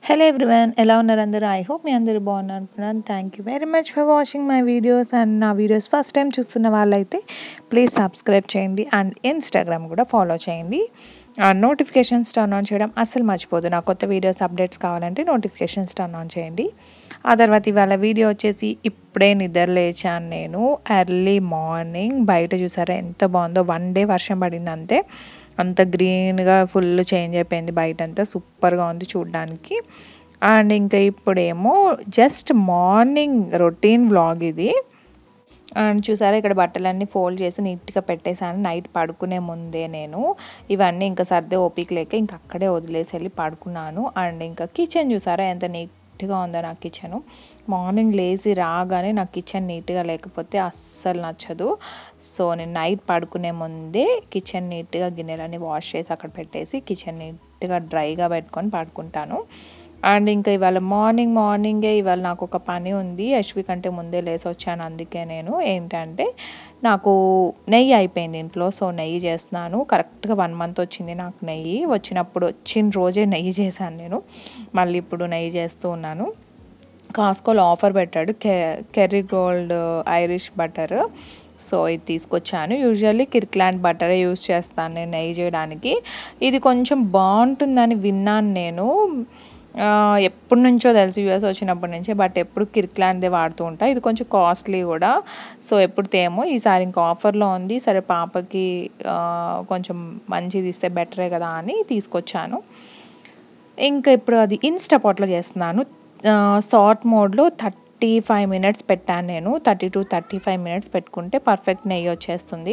Hello everyone ఎలా ఉన్నారు అందరూ ఐ హోప్ మీ అందరూ బాగున్నారు అనుకున్నాను thank you very much for watching my videos and నా వీడియోస్ ఫస్ట్ టైం చూస్తున్న వాళ్ళైతే ప్లీజ్ సబ్స్క్రైబ్ చేయండి అండ్ ఇన్స్టాగ్రామ్ కూడా ఫాలో చేయండి నోటిఫికేషన్స్ టర్న్ ఆన్ చేయడం అస్సలు మర్చిపోదు నా కొత్త వీడియోస్ అప్డేట్స్ కావాలంటే నోటిఫికేషన్స్ టర్న్ ఆన్ చేయండి ఆ తర్వాత ఇవాళ వీడియో వచ్చేసి ఇప్పుడే నిద్ర లేచాను నేను ఎర్లీ మార్నింగ్ బయట చూసారా ఎంత బాగుందో వన్ డే వర్షం పడింది అంతే అంత గ్రీన్గా ఫుల్ చేంజ్ అయిపోయింది బయట అంతా సూపర్గా ఉంది చూడడానికి అండ్ ఇంకా ఇప్పుడేమో జస్ట్ మార్నింగ్ రొటీన్ వ్లాగ్ ఇది అండ్ చూసారా ఇక్కడ బట్టలన్నీ ఫోల్డ్ చేసి నీట్గా పెట్టేశాను నైట్ పడుకునే ముందే నేను ఇవన్నీ ఇంకా సర్దే ఓపిక లేక ఇంకా అక్కడే వదిలేసి వెళ్ళి పడుకున్నాను అండ్ ఇంకా కిచెన్ చూసారా ఎంత నీట్గా ఉందో నా కిచెన్ మార్నింగ్ లేచి రాగానే నా కిచెన్ నీట్గా లేకపోతే అస్సలు నచ్చదు సో నేను నైట్ పడుకునే ముందే కిచెన్ నీట్గా గిన్నెలన్నీ వాష్ చేసి అక్కడ పెట్టేసి కిచెన్ నీట్గా డ్రైగా పెట్టుకొని పడుకుంటాను అండ్ ఇంకా ఇవాళ మార్నింగ్ మార్నింగే ఇవాళ నాకు ఒక పని ఉంది యశ్వి కంటే ముందే లేసి వచ్చాను అందుకే నేను ఏంటంటే నాకు నెయ్యి అయిపోయింది ఇంట్లో సో నెయ్యి చేస్తున్నాను కరెక్ట్గా వన్ మంత్ వచ్చింది నాకు నెయ్యి వచ్చినప్పుడు వచ్చిన రోజే నెయ్యి చేశాను నేను మళ్ళీ ఇప్పుడు నెయ్యి చేస్తూ ఉన్నాను కాస్కోలో ఆఫర్ పెట్టాడు కె Kerrygold Irish butter so ఇది తీసుకొచ్చాను యూజువల్లీ కిర్క్లాండ్ బటరే యూజ్ చేస్తాను నేను నెయ్యి చేయడానికి ఇది కొంచెం బాగుంటుందని విన్నాను నేను ఎప్పటి నుంచో తెలుసు యూఎస్ వచ్చినప్పటి నుంచే బట్ ఎప్పుడు కిర్క్లాండ్దే వాడుతూ ఉంటా ఇది కొంచెం కాస్ట్లీ కూడా సో ఎప్పుడు తేమో ఈసారి ఇంకా ఆఫర్లో ఉంది సరే పాపకి కొంచెం మంచిది ఇస్తే బెటరే కదా అని తీసుకొచ్చాను ఇంకా ఇప్పుడు అది ఇన్స్టా పాట్లో చేస్తున్నాను షార్ట్ మోడ్లో థర్టీ ఫైవ్ మినిట్స్ పెట్టాను నేను thirty to thirty five minutes పెట్టుకుంటే పర్ఫెక్ట్ నెయ్యి వచ్చేస్తుంది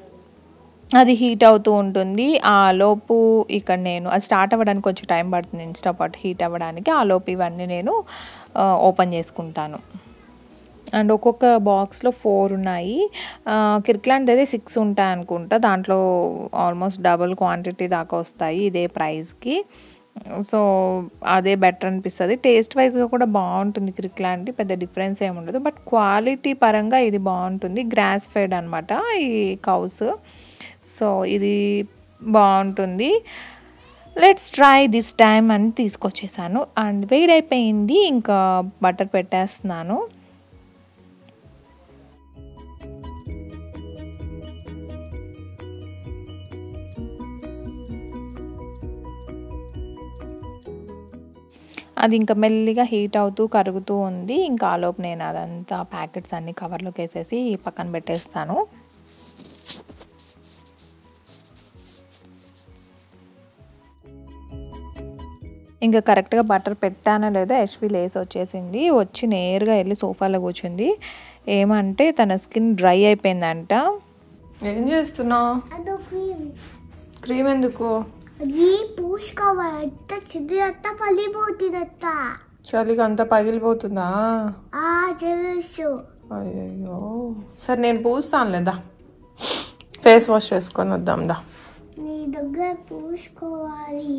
అది హీట్ అవుతూ ఉంటుంది ఆ లోపు ఇక్కడ నేను అది స్టార్ట్ అవ్వడానికి కొంచెం టైం పడుతుంది ఇన్స్టాపాట్ హీట్ అవ్వడానికి ఆ లోపు ఇవన్నీ నేను ఓపెన్ చేసుకుంటాను అండ్ ఒక్కొక్క బాక్స్లో ఫోర్ ఉన్నాయి కిర్క్లాండ్ అయితే సిక్స్ ఉంటాయి అనుకుంటా దాంట్లో ఆల్మోస్ట్ డబుల్ క్వాంటిటీ దాకా వస్తాయి ఇదే ప్రైస్కి సో అదే బెటర్ అనిపిస్తుంది టేస్ట్ వైజ్గా కూడా బాగుంటుంది క్రిక్లాండ్ పెద్ద డిఫరెన్స్ ఏమి ఉండదు బట్ క్వాలిటీ పరంగా ఇది బాగుంటుంది గ్రాస్ ఫెడ్ అనమాట ఈ కౌస్ సో ఇది బాగుంటుంది లెట్స్ ట్రై దిస్ టైమ్ అని తీసుకొచ్చేసాను అండ్ వేడైపోయింది ఇంకా బటర్ పెట్టేస్తున్నాను అది ఇంకా మెల్లిగా హీట్ అవుతూ కరుగుతూ ఉంది ఇంకా ఆలోపు నేను అదంతా ప్యాకెట్స్ అన్ని కవర్లోకి వేసేసి పక్కన పెట్టేస్తాను ఇంకా కరెక్ట్గా బటర్ పెట్టానో లేదో యశ్వి లేస్ వచ్చేసింది వచ్చి నేరుగా వెళ్ళి సోఫాలో కూర్చుంది ఏమంటే తన స్కిన్ డ్రై అయిపోయిందంట ఏం చేస్తున్నావు అదో క్రీమ్ క్రీమ్ ఎందుకు అది పూసుకోవాలి ఎంత చిన్నదత్త పలిపోతుందత్త చలికి అంతా పగిలిపోతుందా ఆ తెలుసు అయ్యో సరే నేను పూస్తాను లేదా ఫేస్ వాష్ చేసుకొని వద్దాం దా నీ దగ్గర పూసుకోవాలి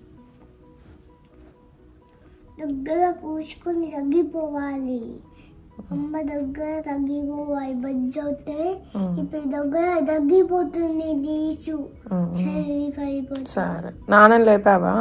దగ్గర పూసుకొని తగ్గిపోవాలి అమ్మ దగ్గర తగ్గిపోవాలి బజ్జ అవుతే ఇప్పుడు దగ్గర తగ్గిపోతుంది నీసు చలి పడిపోతుంది సరే నాన్నని లేపావా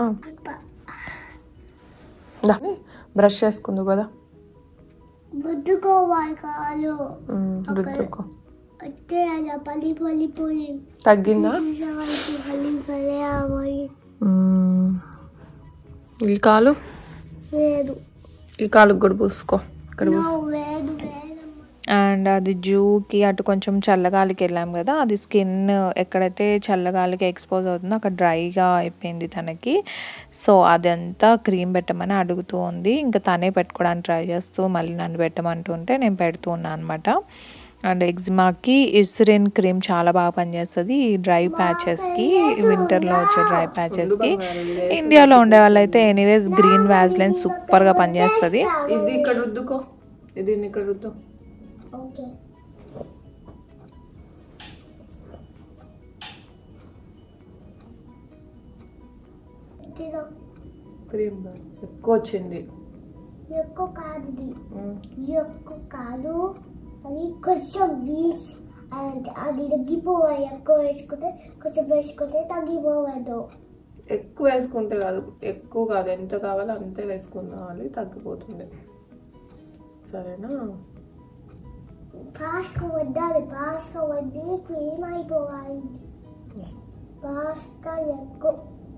దా బ్రష్ చేసుకుందు కదా గుద్దుకోవాలి కాలు ఉమ్, రుద్దుకో అంటే అలా పలి పలిపోయి తగ్గిందా చూసేవాళ్ళకి పలి పలే అవ్వాలి ఉమ్, ఈ కాలు లేదు ఈ కాలుకి కూడా పూసుకో ఇక్కడ నో పూసుకో. లేదు లేదు అండ్ అది జూకి అటు కొంచెం చల్లగాలికి వెళ్ళాం కదా అది స్కిన్ ఎక్కడైతే చల్లగాలికి ఎక్స్పోజ్ అవుతుందో అక్కడ డ్రైగా అయిపోయింది తనకి సో అదంతా క్రీమ్ పెట్టమని అడుగుతూ ఉంది ఇంకా తనే పెట్టుకోవడానికి ట్రై చేస్తూ మళ్ళీ నన్ను పెట్టమంటుంటే నేను పెడుతూ ఉన్నాను అనమాట అండ్ ఎగ్జిమాకి ఇసురిన్ క్రీమ్ చాలా బాగా పనిచేస్తుంది ఈ డ్రై ప్యాచెస్కి వింటర్లో వచ్చే డ్రై ప్యాచెస్కి ఇండియాలో ఉండే వాళ్ళైతే ఎనీవేస్ గ్రీన్ వ్యాజ్లైన్ సూపర్గా పనిచేస్తుంది ఇది ఇక్కడ రుద్దుకో ఇది ఇక్కడ రుద్దు ఓకే ఇదిగో క్రీమ్ ఎక్కువ వచ్చింది ఎక్కువ కాదు ఇది ఎక్కువ కాదు అది కొంచెం బీచ్ అండ్ అది తగ్గిపోవాలి ఎక్కువ వేసుకుంటే కొంచెం వేసుకుంటే తగ్గిపోవద్దు ఎక్కువ వేసుకుంటే కాదు ఎక్కువ కాదు ఎంత కావాలో అంతే వేసుకుందామని తగ్గిపోతుంది సరేనా ఫాస్ట్గా వద్దాలి ఫాస్ట్గా వద్ది క్రీమ్ అయిపోవాలి ఫాస్ట్గా ఎక్కువ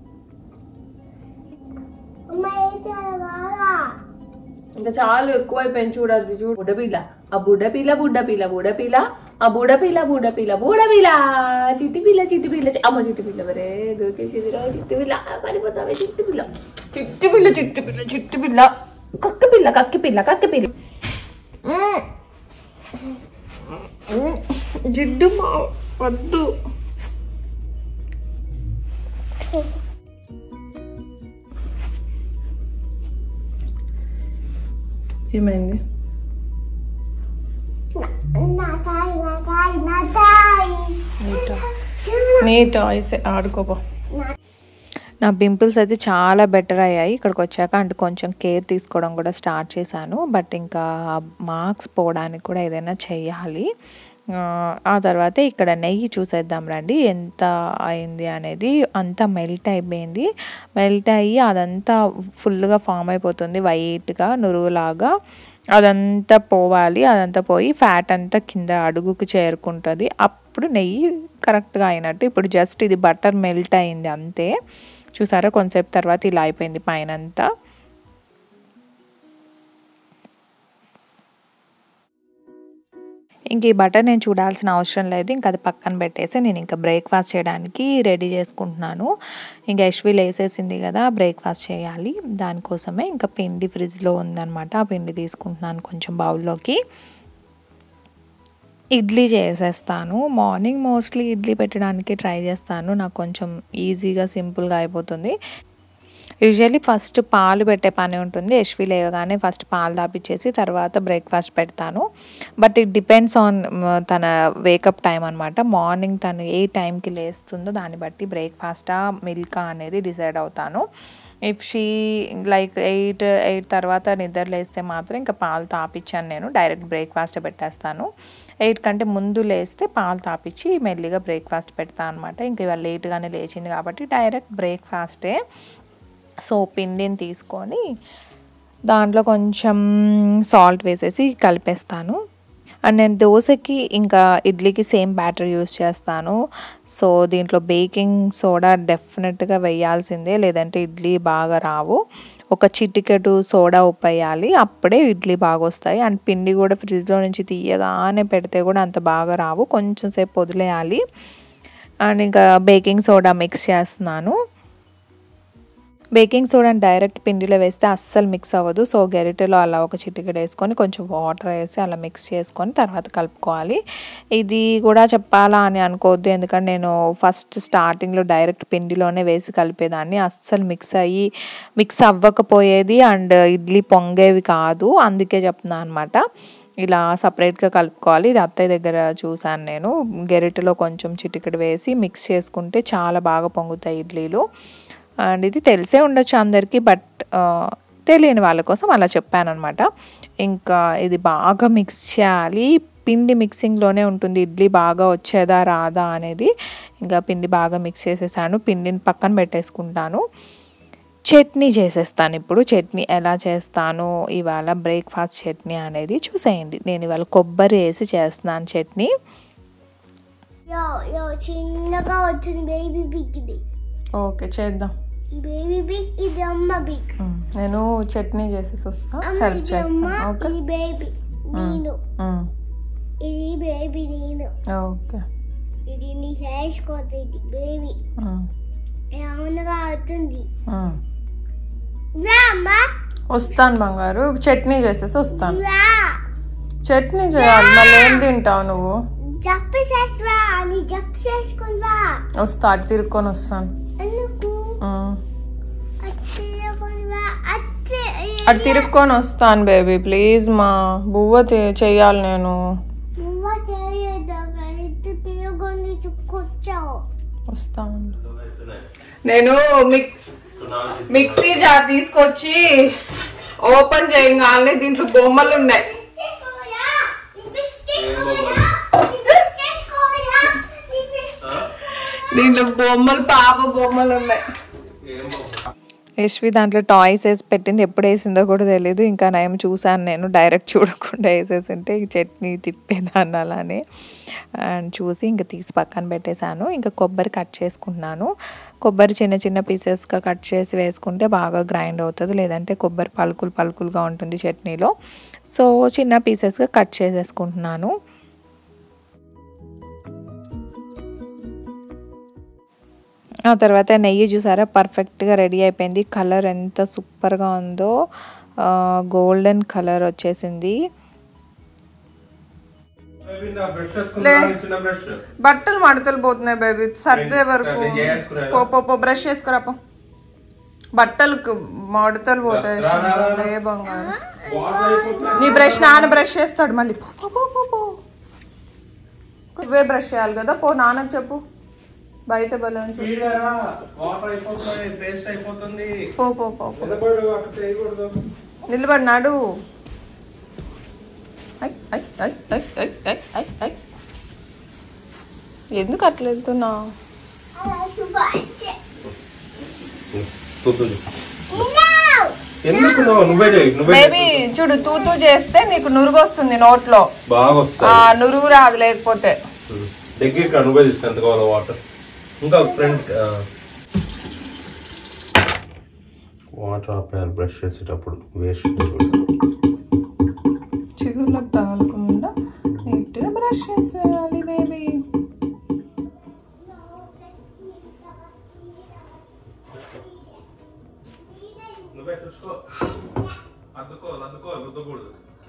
అమ్మ అయితే కాదా ఇంకా చాలు ఎక్కువైపోయింది చూడద్దు చూడు బుడ్డపిల్ల ఆ బుడ్డపిల్ల బుడ్డపిల్ల బుడ్డపిల్ల ఆ బుడ్డపిల్ల బుడ్డపిల్ల బుడ్డపిల్ల చిట్టి పిల్ల చిట్టి పిల్ల చి- అమ్మ చిట్టి పిల్ల మరే దూకేసిందిరా చిట్టి పిల్ల పడిపోతావే చిట్టి పిల్ల చిట్టి పిల్ల చిట్టి పిల్ల చిట్టి పిల్ల కక్క పిల్ల కక్కి పిల్ల కక్కి పిల్ల మ్మ్. మ్మ్. జిడ్డు మా వద్దు ఏమైంది నా తాయి నా తాయి నా తాయి నీ టాయ్స్ ఆడుకోపో నా పింపుల్స్ అయితే చాలా బెటర్ అయ్యాయి ఇక్కడికి వచ్చాక అంటే కొంచెం కేర్ తీసుకోవడం కూడా స్టార్ట్ చేశాను బట్ ఇంకా మార్క్స్ పోవడానికి కూడా ఏదైనా చెయ్యాలి ఆ, ఆ తర్వాత ఇక్కడ నెయ్యి చూసేద్దాం రండి ఎంత అయింది అనేది అంతా మెల్ట్ అయిపోయింది మెల్ట్ అయ్యి అదంతా ఫుల్గా ఫామ్ అయిపోతుంది వైట్గా నురుగులాగా అదంతా పోవాలి అదంతా పోయి ఫ్యాట్ అంతా కింద అడుగుకు చేరుకుంటుంది అప్పుడు నెయ్యి కరెక్ట్గా అయినట్టు ఇప్పుడు జస్ట్ ఇది బటర్ మెల్ట్ అయింది అంతే చూసారా కొంతసేపు తర్వాత ఇలా అయిపోయింది పైన అంతా ఇంక ఈ బటర్ నేను చూడాల్సిన అవసరం లేదు ఇంకా అది పక్కన పెట్టేసి నేను ఇంకా బ్రేక్ఫాస్ట్ చేయడానికి రెడీ చేసుకుంటున్నాను ఇంకా యశ్వి లేసేసింది కదా బ్రేక్ఫాస్ట్ చేయాలి దానికోసమే ఇంకా పిండి ఫ్రిడ్జ్లో ఉందన్నమాట ఆ పిండి తీసుకుంటున్నాను కొంచెం బౌల్లోకి ఇడ్లీ చేసేస్తాను మార్నింగ్ మోస్ట్లీ ఇడ్లీ పెట్టడానికి ట్రై చేస్తాను నాకు కొంచెం ఈజీగా సింపుల్గా అయిపోతుంది యూజువల్లీ ఫస్ట్ పాలు పెట్టే పని ఉంటుంది యశ్వి లేవగానే ఫస్ట్ పాలు దాపిచ్చేసి తర్వాత బ్రేక్ఫాస్ట్ పెడతాను బట్ ఇట్ డిపెండ్స్ ఆన్ తన వేకప్ టైం అనమాట మార్నింగ్ తను ఏ టైంకి లేస్తుందో దాన్ని బట్టి బ్రేక్ఫాస్టా మిల్కా అనేది డిసైడ్ అవుతాను if she like eight eight తర్వాత నిద్ర లేస్తే మాత్రం ఇంకా పాలు తాపిచ్చాను నేను డైరెక్ట్ బ్రేక్ఫాస్ట్ పెట్టేస్తాను ఎయిట్ కంటే ముందు లేస్తే పాలు తాపిచ్చి మెల్లిగా బ్రేక్ఫాస్ట్ పెడతాను అనమాట ఇంక ఇవాళ లేట్గానే లేచింది కాబట్టి డైరెక్ట్ బ్రేక్ఫాస్టే సో పిండిని తీసుకొని దాంట్లో కొంచెం సాల్ట్ వేసేసి కలిపేస్తాను అండ్ నేను దోశకి ఇంకా ఇడ్లీకి సేమ్ బ్యాటర్ యూస్ చేస్తాను సో దీంట్లో బేకింగ్ సోడా డెఫినెట్గా వేయాల్సిందే లేదంటే ఇడ్లీ బాగా రావు ఒక చిటికెడు సోడా ఉప్పు వేయాలి అప్పుడే ఇడ్లీ బాగా వస్తాయి అండ్ పిండి కూడా ఫ్రిడ్జ్లో నుంచి తీయగానే పెడితే కూడా అంత బాగా రావు కొంచెం సేపు వదిలేయాలి అండ్ ఇంకా బేకింగ్ సోడా మిక్స్ చేస్తున్నాను బేకింగ్ సోడాని డైరెక్ట్ పిండిలో వేస్తే అస్సలు మిక్స్ అవ్వదు సో గెరిటెలో అలా ఒక చిటికెడు వేసుకొని కొంచెం వాటర్ వేసి అలా మిక్స్ చేసుకొని తర్వాత కలుపుకోవాలి ఇది కూడా చెప్పాలా అని అనుకోవద్దు ఎందుకంటే నేను ఫస్ట్ స్టార్టింగ్లో డైరెక్ట్ పిండిలోనే వేసి కలిపేదాన్ని అస్సలు మిక్స్ అయ్యి మిక్స్ అవ్వకపోయేది అండ్ ఇడ్లీ పొంగేవి కాదు అందుకే చెప్తున్నాను అనమాట ఇలా సపరేట్గా కలుపుకోవాలి ఇది అత్తయ్య దగ్గర చూసాను నేను గెరిటెలో కొంచెం చిటికెడు వేసి మిక్స్ చేసుకుంటే చాలా బాగా పొంగుతాయి ఇడ్లీలు అండ్ ఇది తెలిసే ఉండొచ్చు అందరికీ బట్ తెలియని వాళ్ళ కోసం అలా చెప్పాను అనమాట ఇంకా ఇది బాగా మిక్స్ చేయాలి పిండి మిక్సింగ్లోనే ఉంటుంది ఇడ్లీ బాగా వచ్చేదా రాదా అనేది ఇంకా పిండి బాగా మిక్స్ చేసేసాను పిండిని పక్కన పెట్టేసుకుంటాను చట్నీ చేసేస్తాను ఇప్పుడు చట్నీ ఎలా చేస్తాను ఇవాళ బ్రేక్ఫాస్ట్ చట్నీ అనేది చూసేయండి నేను ఇవాళ కొబ్బరి వేసి చేస్తున్నాను చట్నీ యో యో చిన్నగా వచ్చింది బేబీ బిగ్ ఇది ఓకే చేద్దాం ఈ బేబీ బిగ్ ఇది అమ్మ బిగ్ ఉమ్, నేను చట్నీ చేసేసి వస్తా అమ్మ హెల్ప్ ఇది అమ్మ చేస్తాను ఓకే ఇది బేబీ నేను ఉమ్, ఇది బేబీ నేను ఓకే ఇది నీ చేసుకోవద్దు ఇది బేబీ ఉమ్, రౌండ్గా అవుతుంది ఉమ్. రా అమ్మా వస్తాను బంగారు చట్నీ చేసేసి వస్తాను రా చట్నీ చేయాలి మళ్ళీ ఏం తింటావు నువ్వు జప్పు చేస్తా నీ జప్పు చేసుకుని రా వస్తా అటు తిరుక్కొని వస్తాను ఎందుకు ఉమ్. అచ్చేయకొని రా అచ్చే అటు తిరుక్కొని వస్తాను బేబీ ప్లీజ్ మా బువ్వ తి- చెయ్యాలి నేను నువ్వు చేయదు ఇటు తిరగొని చుక్కొచ్చావు వస్తాను నేను మిక్ మిక్సీ జార్ తీసుకొచ్చి ఓపెన్ చేయగానే దీంట్లో బొమ్మలు ఉన్నాయి చేసుకోరా చేసుకోరా చేసుకోరా దీంట్లో బొమ్మలు పాప బొమ్మలు ఉన్నాయి యశ్వి దాంట్లో టాయ్స్ వేసి పెట్టింది ఎప్పుడు వేసిందో కూడా తెలియదు ఇంకా నయం చూసాను నేను డైరెక్ట్ చూడకుండా వేసేసింటే ఈ చట్నీ తిప్పేదాన్ని అలానే అండ్ చూసి ఇంకా తీసి పక్కన పెట్టేశాను ఇంకా కొబ్బరి కట్ చేసుకుంటున్నాను కొబ్బరి చిన్న చిన్న పీసెస్గా కట్ చేసి వేసుకుంటే బాగా గ్రైండ్ అవుతుంది లేదంటే కొబ్బరి పలుకులు పలుకులుగా ఉంటుంది చట్నీలో సో చిన్న పీసెస్గా కట్ చేసేసుకుంటున్నాను ఆ తర్వాత నెయ్యి చూసారా పర్ఫెక్ట్గా రెడీ అయిపోయింది కలర్ ఎంత సూపర్గా ఉందో గోల్డెన్ కలర్ వచ్చేసింది చిన్న బ్రష్ బట్టలు మడతలు పోతున్నాయి బేబీ సర్దే వరకు నేను చేసుకున్నాను. పో పో పో బ్రష్ చేసుకురా పో బట్టలు మడతలు పోతాయి రా, రా, రా, రా. ఏ బంగారం వాటర్ అయిపోతుంది నీ బ్రష్ నాన్న బ్రష్ చేస్తాడు మళ్ళీ పో పో, పో, పో, పో. నువ్వే బ్రష్ చేయాలి కదా పో నాన్నకు చెప్పు బయట బలం స్పీడ్గా వాటర్ అయిపోతుంది పేస్ట్ అయిపోతుంది పో పో పో పో. నిలబడు అక్కడ చేయకూడదు నిలబడినాడు ఐ, ఐ, ఐ, ఐ, ఐ, ఐ, ఐ, ఐ. ఎందుకు అట్లా వెళ్తున్నావు I like to watch it. తూతుంది ఎందుకు నువ్వు నువ్వే చేయి నువ్వే బేబీ చూడు తూ తూ చేస్తే నీకు నురుగు వస్తుంది నోట్లో బాగా ఆ వస్తాయి నురుగు రాదు లేకపోతే దగ్గర నువ్వే తీసుకో ఎంత కావాలో వాటర్ ఇంకా ఫ్రంట్ వాటర్ ఆపేయాలి బ్రష్ చేసేటప్పుడు వేస్ట్ చిగుర్లకు తగలకుండా నీట్గా బ్రష్ చేసేయాలి బేబీ నువ్వే చూసుకో అద్దుకో అద్దుకో రుద్దకూడదు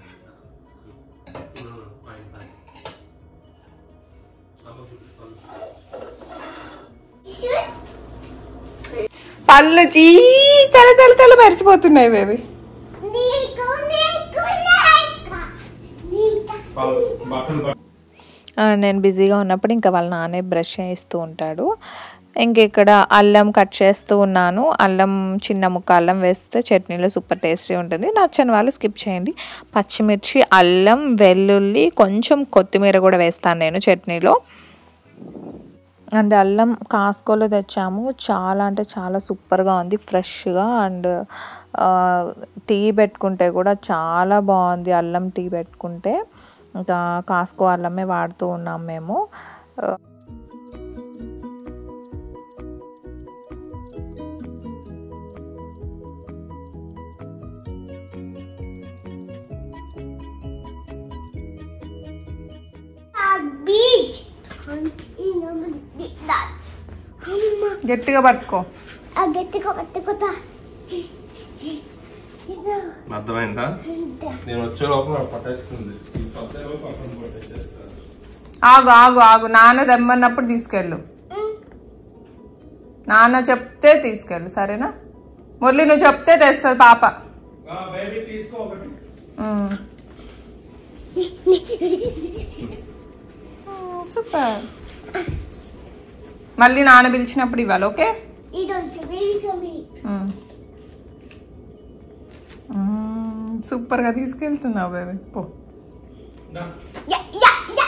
పళ్ళు చీ తల తల తల మరిచిపోతున్నాయి baby Nico, Nico, Nico. Nico. బట్టలు ఆ, నేను బిజీగా ఉన్నప్పుడు ఇంకా వాళ్ళ నాన్నే బ్రష్ చేయిస్తూ ఉంటాడు ఇంక ఇక్కడ అల్లం కట్ చేస్తూ ఉన్నాను అల్లం చిన్న ముక్క అల్లం వేస్తే చట్నీలో సూపర్ టేస్టీ ఉంటుంది నచ్చని వాళ్ళు స్కిప్ చేయండి పచ్చిమిర్చి అల్లం వెల్లుల్లి కొంచెం కొత్తిమీర కూడా వేస్తాను నేను చట్నీలో అండ్ అల్లం కాస్కోలో తెచ్చాము చాలా అంటే చాలా సూపర్గా ఉంది ఫ్రెష్గా అండ్ టీ పెట్టుకుంటే కూడా చాలా బాగుంది అల్లం టీ పెట్టుకుంటే ఇంకా కాస్కో అల్లమే వాడుతూ ఉన్నాం మేము ఆ, A beach. In a big that. Mama, గట్టిగా పట్టుకో a గట్టిగా పట్టుకుంటా ఇదో అర్థమైందా ఇంత నేను వచ్చే లోపల పట్టేస్తుంది ఈ పట్టేలో పక్కన పట్టేసేస్తాను ఆగు ఆగు ఆగు నాన్న తెమ్మన్నప్పుడు తీసుకెళ్ళు నాన్న చెప్తే తీసుకెళ్ళు సరేనా మురళి నువ్వు చెప్తే తెస్తుంది పాప బేబీ తీసుకో ఒకటి ఉమ్. సూపర్ మళ్ళీ నాన్న పిలిచినప్పుడు ఇవ్వాలి ఓకే ఇదో బేబీ సమి మ్మ్. మ్మ్. సూపర్గా తీసుకెళ్తున్నావు బేబీ పో యా యా యా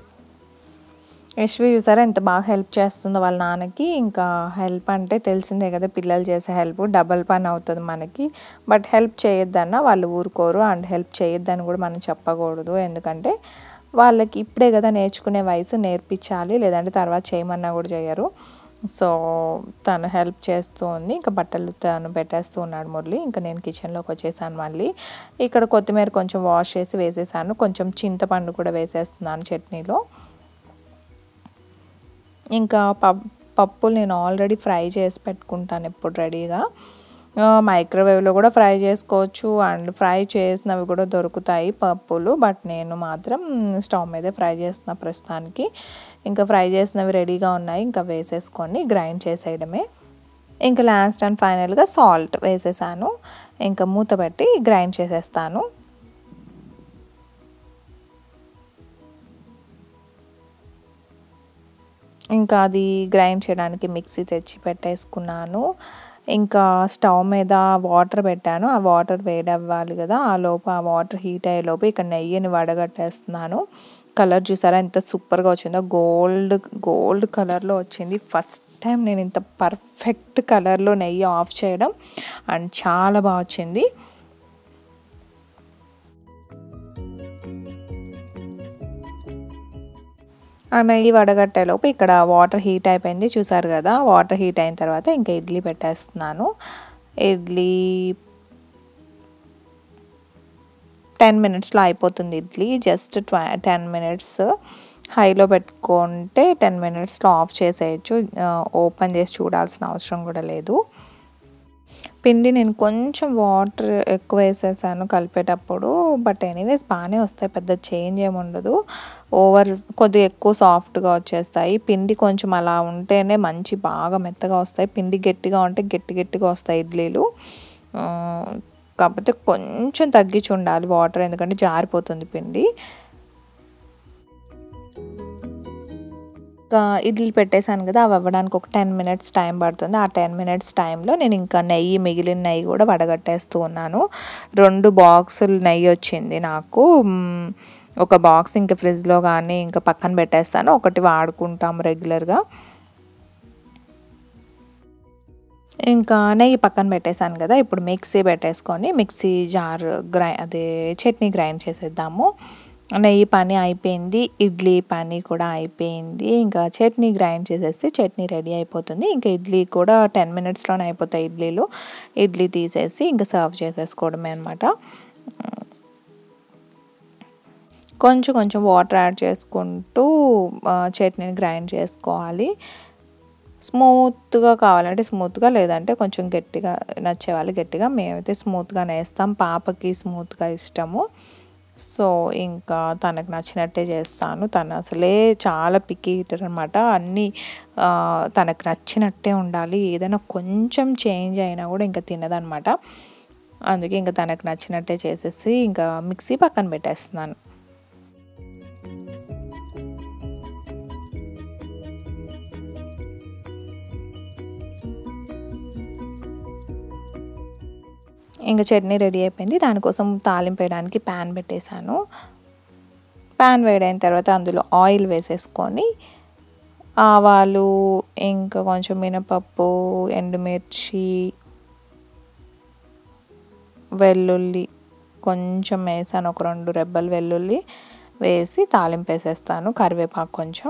యశ్వి చూసారా ఎంత బాగా హెల్ప్ చేస్తుందో వాళ్ళ నాన్నకి ఇంకా హెల్ప్ అంటే తెలిసిందే కదా పిల్లలు చేసే హెల్ప్ డబల్ పని అవుతుంది మనకి బట్ హెల్ప్ చేయొద్దన్న వాళ్ళు ఊరుకోరు అండ్ హెల్ప్ చేయొద్దని కూడా మనం చెప్పకూడదు ఎందుకంటే వాళ్ళకి ఇప్పుడే కదా నేర్చుకునే వయసు నేర్పించాలి లేదంటే తర్వాత చేయమన్నా కూడా చేయరు సో తను హెల్ప్ చేస్తూ ఉంది ఇంకా బట్టలు తను పెట్టేస్తూ ఉన్నాడు మురళి ఇంకా నేను కిచెన్లోకి వచ్చేసాను మళ్ళీ ఇక్కడ కొత్తిమీర కొంచెం వాష్ చేసి వేసేసాను కొంచెం చింతపండు కూడా వేసేస్తున్నాను చట్నీలో ఇంకా పప్ పప్పులు నేను ఆల్రెడీ ఫ్రై చేసి పెట్టుకుంటాను ఎప్పుడు రెడీగా ఆ, మైక్రోవేవ్లో కూడా ఫ్రై చేసుకోవచ్చు అండ్ ఫ్రై చేసినవి కూడా దొరుకుతాయి పప్పులు బట్ నేను మాత్రం స్టవ్ మీదే ఫ్రై చేస్తున్నా ప్రస్తుతానికి ఇంకా ఫ్రై చేసినవి రెడీగా ఉన్నాయి ఇంకా వేసేసుకొని గ్రైండ్ చేసేయడమే ఇంకా లాస్ట్ అండ్ ఫైనల్గా సాల్ట్ వేసేసాను ఇంకా మూత పెట్టి గ్రైండ్ చేసేస్తాను ఇంకా అది గ్రైండ్ చేయడానికి మిక్సీ తెచ్చి పెట్టేసుకున్నాను ఇంకా స్టవ్ మీద వాటర్ పెట్టాను ఆ వాటర్ వేడవ్వాలి కదా ఆ లోపు ఆ వాటర్ హీట్ అయ్యే లోపు ఇక్కడ నెయ్యిని వడగట్టేస్తున్నాను కలర్ చూసారా ఎంత సూపర్గా వచ్చిందో గోల్డ్ గోల్డ్ కలర్లో వచ్చింది ఫస్ట్ టైం నేను ఇంత పర్ఫెక్ట్ కలర్లో నెయ్యి ఆఫ్ చేయడం అండ్ చాలా బాగా వచ్చింది ఆ నెయ్యి వడగట్టేలోపు ఇక్కడ వాటర్ హీట్ అయిపోయింది చూసారు కదా వాటర్ హీట్ అయిన తర్వాత ఇంకా ఇడ్లీ పెట్టేస్తున్నాను ఇడ్లీ టెన్ మినిట్స్లో అయిపోతుంది ఇడ్లీ జస్ట్ ట్వ టెన్ మినిట్స్ హైలో పెట్టుకుంటే టెన్ మినిట్స్లో ఆఫ్ చేసేయచ్చు ఓపెన్ చేసి చూడాల్సిన అవసరం కూడా లేదు పిండి నేను కొంచెం వాటర్ ఎక్కువ వేసేసాను కలిపేటప్పుడు బట్ ఎనీవేస్ బాగానే వస్తాయి పెద్ద చేంజ్ ఏమి ఉండదు ఓవర్ కొద్దిగా ఎక్కువ సాఫ్ట్గా వచ్చేస్తాయి పిండి కొంచెం అలా ఉంటేనే మంచి బాగా మెత్తగా వస్తాయి పిండి గట్టిగా ఉంటే గట్టి గట్టిగా వస్తాయి ఇడ్లీలు ఆ, కాకపోతే కొంచెం తగ్గించి ఉండాలి వాటర్ ఎందుకంటే జారిపోతుంది పిండి ఇంకా ఇడ్లీ పెట్టేశాను కదా అవి అవ్వడానికి ఒక టెన్ మినిట్స్ టైం పడుతుంది ఆ టెన్ మినిట్స్ టైంలో నేను ఇంకా నెయ్యి మిగిలిన నెయ్యి కూడా వడగట్టేస్తూ ఉన్నాను రెండు బాక్సులు నెయ్యి వచ్చింది నాకు మ్, ఒక బాక్స్ ఇంకా ఫ్రిడ్జ్లో కానీ ఇంకా పక్కన పెట్టేస్తాను ఒకటి వాడుకుంటాం రెగ్యులర్గా ఇంకా నెయ్యి పక్కన పెట్టేశాను కదా ఇప్పుడు మిక్సీ పెట్టేసుకొని మిక్సీ జార్ గ్రై అదే చట్నీ గ్రైండ్ చేసేద్దాము నెయ్యి పని అయిపోయింది ఇడ్లీ పని కూడా అయిపోయింది ఇంకా చట్నీ గ్రైండ్ చేసేసి చట్నీ రెడీ అయిపోతుంది ఇంకా ఇడ్లీ కూడా టెన్ మినిట్స్లోనే అయిపోతాయి ఇడ్లీలు ఇడ్లీ తీసేసి ఇంకా సర్వ్ చేసేసుకోవడమే అనమాట కొంచెం కొంచెం వాటర్ యాడ్ చేసుకుంటూ ఆ, చట్నీని గ్రైండ్ చేసుకోవాలి స్మూత్గా కావాలంటే స్మూత్గా లేదంటే కొంచెం గట్టిగా నచ్చే వాళ్ళు గట్టిగా మేమైతే స్మూత్గా వేస్తాం పాపకి స్మూత్గా ఇష్టము సో ఇంకా తనకు నచ్చినట్టే చేస్తాను తను అసలే చాలా పికి ఈటర్ అనమాట అన్నీ ఆ, తనకు నచ్చినట్టే ఉండాలి ఏదైనా కొంచెం చేంజ్ అయినా కూడా ఇంకా తినదనమాట అందుకే ఇంకా తనకు నచ్చినట్టే చేసేసి ఇంకా మిక్సీ పక్కన పెట్టేస్తున్నాను ఇంకా చట్నీ రెడీ అయిపోయింది దానికోసం తాలింపు వేయడానికి ప్యాన్ పెట్టేశాను ప్యాన్ వేడైన తర్వాత అందులో ఆయిల్ వేసేసుకొని ఆవాలు ఇంకా కొంచెం మినపప్పు ఎండుమిర్చి వెల్లుల్లి కొంచెం వేసాను ఒక రెండు రెబ్బలు వెల్లుల్లి వేసి తాలింపు వేసేస్తాను కరివేపాకు కొంచెం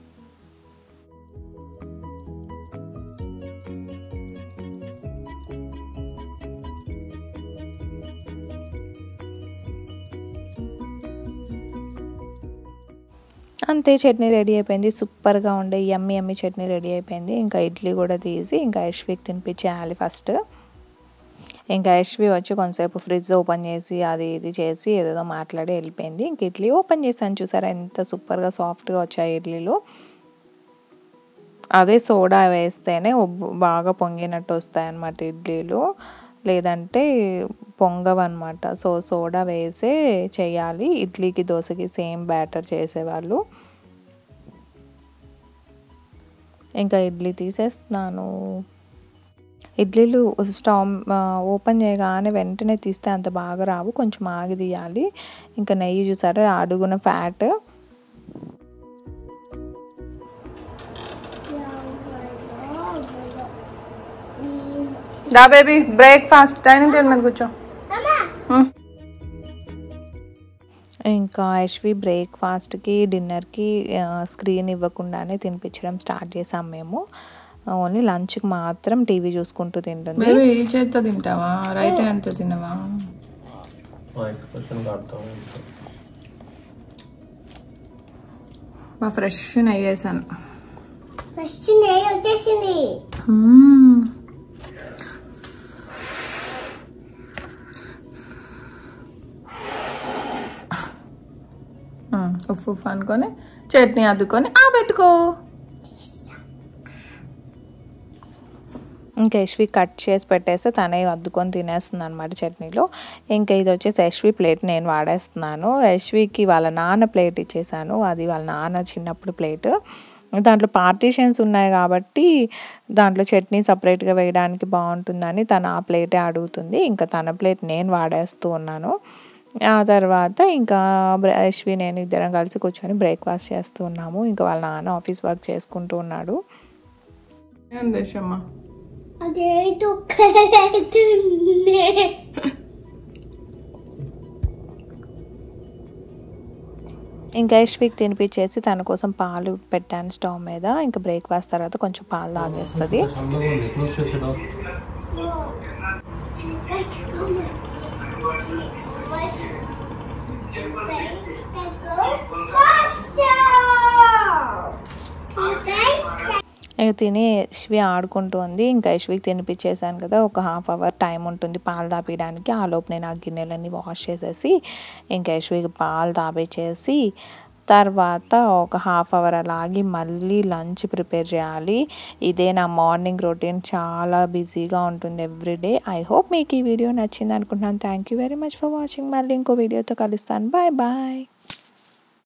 అంతే చట్నీ రెడీ అయిపోయింది సూపర్గా ఉండే యమ్మి యమ్మి చట్నీ రెడీ అయిపోయింది ఇంకా ఇడ్లీ కూడా తీసి ఇంకా యశ్వికి తినిపించేయాలి ఫస్ట్ ఇంకా యశ్వి వచ్చి కొంతసేపు ఫ్రిడ్జ్ ఓపెన్ చేసి అది ఇది చేసి ఏదేదో మాట్లాడి వెళ్ళిపోయింది ఇంక ఇడ్లీ ఓపెన్ చేశాను చూసారా ఎంత సూపర్గా సాఫ్ట్గా వచ్చాయి ఇడ్లీలు అదే సోడా వేస్తేనే ఉబ్బు బాగా పొంగినట్టు వస్తాయన్నమాట ఇడ్లీలు లేదంటే పొంగవన్నమాట సో సోడా వేసే చేయాలి ఇడ్లీకి దోశకి సేమ్ బ్యాటర్ చేసేవాళ్ళు ఇంకా ఇడ్లీ తీసేస్తున్నాను ఇడ్లీలు స్టవ్ ఓపెన్ చేయగానే వెంటనే తీస్తే అంత బాగా రావు కొంచెం ఆగి తీయాలి ఇంకా నెయ్యి చూసారా అడుగున ఫ్యాట్ దా బేబీ బ్రేక్ఫాస్ట్ డైనింగ్ టేబుల్ మీద కూర్చో ఇంకా యశ్వి బ్రేక్ఫాస్ట్కి డిన్నర్కి స్క్రీన్ ఇవ్వకుండానే తినిపించడం స్టార్ట్ చేసాం మేము ఓన్లీ లంచ్కి మాత్రం టీవీ చూసుకుంటూ తింటుంది బేబీ ఈ చేత్తో తింటావా రైట్ హ్యాండ్తో తినవా మా ఎక్స్ప్రెషన్ కాడతాం బా ఫ్రెష్ నెయ్యి వేసాను ఫస్ట్ నెయ్యి వచ్చేసింది ఉఫ్ ఉఫ్ అనుకొని చట్నీ అద్దుకొని ఆ పెట్టుకో ఇంకా యశ్వి కట్ చేసి పెట్టేస్తే తనే అద్దుకొని తినేస్తుంది అనమాట చట్నీలో ఇంకా ఇది వచ్చేసి యశ్వి ప్లేట్ నేను వాడేస్తున్నాను యశ్వికి వాళ్ళ నాన్న ప్లేట్ ఇచ్చేసాను అది వాళ్ళ నాన్న చిన్నప్పుడు ప్లేట్ దాంట్లో పార్టీషన్స్ ఉన్నాయి కాబట్టి దాంట్లో చట్నీ సపరేట్గా వేయడానికి బాగుంటుందని తను ఆ ప్లేటే అడుగుతుంది ఇంకా తన ప్లేట్ నేను వాడేస్తూ ఉన్నాను ఆ తర్వాత ఇంకా బ్ర- యశ్వి నేను ఇద్దరం కలిసి కూర్చొని బ్రేక్ఫాస్ట్ చేస్తూ ఉన్నాము ఇంకా వాళ్ళ నాన్న ఆఫీస్ వర్క్ చేసుకుంటూ ఉన్నాడు ఏం దేశమ్మా అదేదో కరెక్ట్నే ఇంకా యశ్వికి తినిపించేసి తన కోసం పాలు పెట్టాను స్టవ్ మీద ఇంకా బ్రేక్ఫాస్ట్ తర్వాత కొంచెం పాలు తాగేస్తుంది ఇక తిని యశ్వి ఆడుకుంటుంది ఇంకా యశ్వికి తినిపించేసాను కదా ఒక హాఫ్ అవర్ టైం ఉంటుంది పాలు తాపించడానికి ఆ లోపు నేను ఆ గిన్నెలన్నీ వాష్ చేసేసి ఇంకా యశ్వికి పాలు తాపించేసి తర్వాత ఒక హాఫ్ అవర్ అలాగి మళ్ళీ లంచ్ ప్రిపేర్ చేయాలి ఇదే నా మార్నింగ్ రొటీన్ చాలా బిజీగా ఉంటుంది ఎవ్రీడే ఐ హోప్ మీకు ఈ వీడియో నచ్చింది అనుకుంటున్నాను thank you very much for watching మళ్ళీ ఇంకో వీడియోతో కలుస్తాను బాయ్ బాయ్